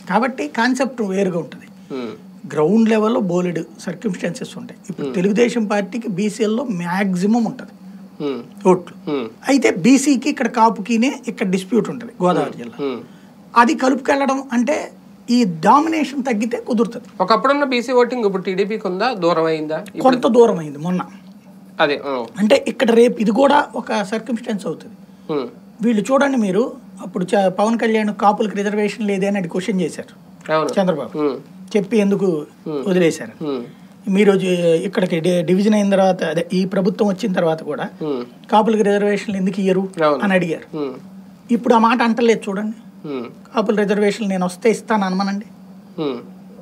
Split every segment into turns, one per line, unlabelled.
కాబట్టి కాన్సెప్ట్ వేరుగా ఉంటుంది
ఉమ్,
గ్రౌండ్ లెవెల్లో బోలెడ్ సర్క్యూమ్స్టాన్సెస్ ఉంటాయి ఇప్పుడు తెలుగుదేశం పార్టీకి బీసీఎల్లో మ్యాక్సిమం ఉంటుంది
ఉమ్,
ఓట్లు
ఉమ్,
అయితే బీసీకి ఇక్కడ కాపుకినే ఇక్కడ డిస్ప్యూట్ ఉంటుంది గోదావరి జిల్లా
ఉమ్.
అది కలుపుకెళ్ళడం అంటే ఈ డామినేషన్ తగ్గితే కుదురుతుంది
ఒకప్పుడున్న బీసీ ఓటింగ్ ఇప్పుడు టీడీపీకి ఉందా దూరం అయిందా ఇప్పుడు
కొంత దూరం అయింది మొన్న
అదే ఆ,
అంటే ఇక్కడ రేపు ఇది కూడా ఒక సర్కమ్స్టెన్స్ అవుతుంది
ఉమ్,
వీళ్ళు చూడండి మీరు అప్పుడు చ- పవన్ కళ్యాణ్ కాపులకు రిజర్వేషన్ లేదే అని క్వశ్చన్ చేశారు
అవును
చంద్రబాబు
ఉమ్,
చెప్పి ఎందుకు వదిలేశారు
ఉమ్,
మీరు జి- ఇక్కడికి డి- డివిజన్ అయిన తర్వాత అదే ఈ ప్రభుత్వం వచ్చిన తర్వాత కూడా
ఉమ్,
కాపులకు రిజర్వేషన్లు ఎందుకు ఇయ్యరు
అవును.
అని అడిగారు
ఉమ్,
ఇప్పుడు ఆ మాట అంటలేదు చూడండి
ఉమ్,
కాపుల రిజర్వేషన్లు నేను వస్తే ఇస్తాను అనమనండి
ఉమ్,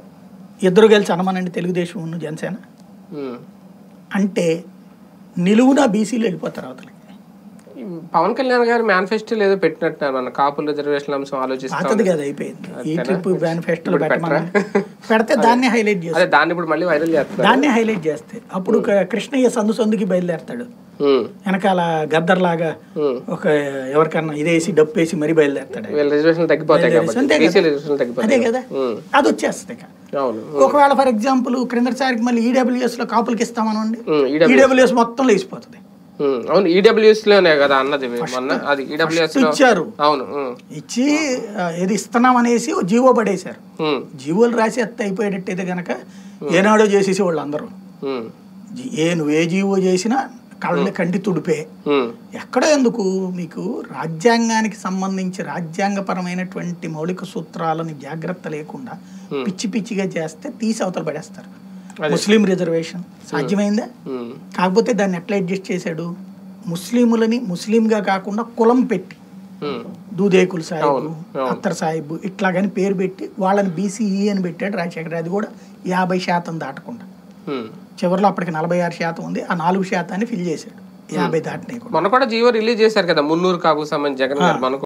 ఇద్దరు కలిసి అనమనండి తెలుగుదేశం ఉన్న జనసేన
ఉమ్.
అంటే నిలువున బీసీలు వెళ్ళిపోతారు అవతలకి
ఈ పవన్ కళ్యాణ్ గారు మేనిఫెస్టో ఏదో పెట్టినట్టున్నారు మన కాపుల రిజర్వేషన్ అంశం ఆలోచిస్తాం
పాతది కదా అయిపోయింది ఈ
అంతేనా?
ట్రిప్ మేనిఫెస్టోలో
ఇప్పుడు
పెట్టమని పెడితే దాన్ని హైలైట్ చేస్తారు
అదే దాన్ని ఇప్పుడు మళ్ళీ వైరల్ చేస్తున్నారు
దాన్ని హైలైట్ చేస్తే అప్పుడు క- కృష్ణయ్య సందు సందుకి బయలుదేరతాడు
ఉమ్,
వెనకాల గద్దర్లాగా
ఉమ్.
ఒక ఎవరికన్నా ఇదేసి డప్పు వేసి మరీ బయలుదేరతాడు
వీళ్ళ రిజర్వేషన్ తగ్గిపోతాయి
అంతే
కాబట్టి
కదా.
బీసీ రిజర్వేషన్
అదే
తగ్గిపోతాయి
కదా
ఉమ్,
అది వచ్చేస్తుంది ఇక
అవును
ఒకవేళ ఫర్ ఎగ్జాంపుల్ క్రిందటిసారికి మళ్ళీ ఈడబ్ల్యూఎస్ లో కాపులకి ఇస్తామనండి
ఉమ్, ఈడబ్ల్యూ
ఈడబ్ల్యూఎస్ మొత్తం లేచిపోతుంది
ఉమ్, అవును ఈడబ్ల్యూఎస్ లోనే కదా అన్నది మొన్న అది ఈడబ్ల్యూఎస్ లో
ఇచ్చారు
అవును ఉమ్,
ఇచ్చి ఆ, ఏది ఇస్తున్నాం అనేసి ఓ జీవో పడేశారు
ఉమ్,
జీవోలు రాసి ఎత్త అయిపోయేటట్టయితే కనుక ఏనాడో చేసేసి వాళ్ళు అందరూ
ఉమ్,
జీ- ఏ నువ్వు ఏ జీవో చేసినా కళ్ళ కంటి తుడిపే
ఉమ్,
ఎక్కడ ఎందుకు మీకు రాజ్యాంగానికి సంబంధించి రాజ్యాంగపరమైనటువంటి మౌలిక సూత్రాలని జాగ్రత్త లేకుండా పిచ్చి పిచ్చిగా చేస్తే తీసి అవతల పడేస్తారు ముస్లిం రిజర్వేషన్ సాధ్యమైందా
ఉమ్,
కాకపోతే దాన్ని ఎట్లా అడ్జస్ట్ చేశాడు ముస్లిములని ముస్లింగా కాకుండా కులం పెట్టి
ఉమ్,
దూదేకులు సాహిబ్
అవును.
అత్తర్ సాహిబ్ ఇట్లాగని పేరు పెట్టి వాళ్ళని బీసీఈ అని పెట్టాడు రాజశేఖర్ అది కూడా యాభై శాతం దాటకుండా
ఉమ్.
చివరిలో అప్పటికి నలభై ఆరు శాతం ఉంది ఆ నాలుగు శాతాన్ని ఫిల్ చేశాడు యాభై దాటినాయి కూడా
మొన్న కూడా జీవో రిలీజ్ చేశారు కదా మున్నూరు కాపు సంబంధించి జగన్ గారు మనకు